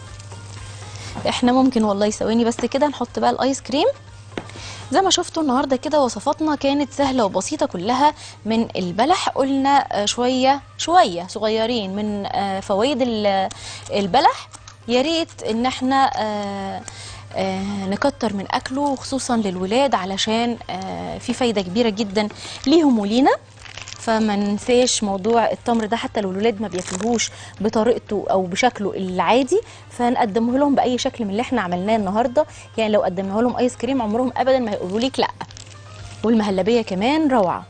[SPEAKER 1] احنا ممكن والله ثواني بس كده نحط بقى الايس كريم زي ما شفتوا النهارده كده وصفاتنا كانت سهله وبسيطه كلها من البلح قلنا آه، شويه شويه صغيرين من آه، فوائد ال- البلح يا ريت ان احنا آه، آه، نكتر من اكله خصوصا للولاد علشان آه، في فايده كبيره جدا ليهم ولينا فما ننساش موضوع التمر ده حتى لو الولاد ما بياكلوهوش بطريقته او بشكله العادي فنقدمه لهم باي شكل من اللي احنا عملناه النهارده يعني لو قدمناه لهم ايس كريم عمرهم ابدا ما هيقولوا لك لا والمهلبيه كمان روعه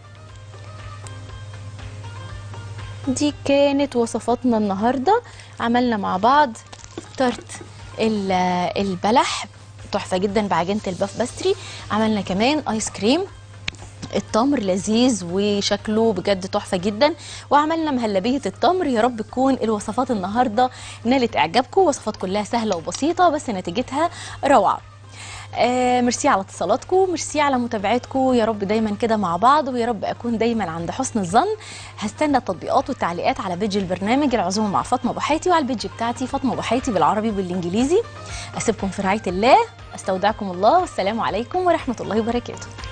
[SPEAKER 1] دي كانت وصفاتنا النهارده عملنا مع بعض تارت ال- البلح تحفه جدا بعجينه الباف باستري عملنا كمان ايس كريم التمر لذيذ وشكله بجد تحفه جدا وعملنا مهلبيه التمر يا رب تكون الوصفات النهارده نالت اعجابكم وصفات كلها سهله وبسيطه بس نتيجتها روعه آه ميرسي على اتصالاتكم ميرسي على متابعتكم يا رب دايما كده مع بعض ويا رب اكون دايما عند حسن الظن هستنى التطبيقات والتعليقات على بيج البرنامج العزومه مع فاطمه ابو حياتي وعلى البيج بتاعتي فاطمه ابو حياتي بالعربي وبالانجليزي اسيبكم في رعايه الله استودعكم الله والسلام عليكم ورحمه الله وبركاته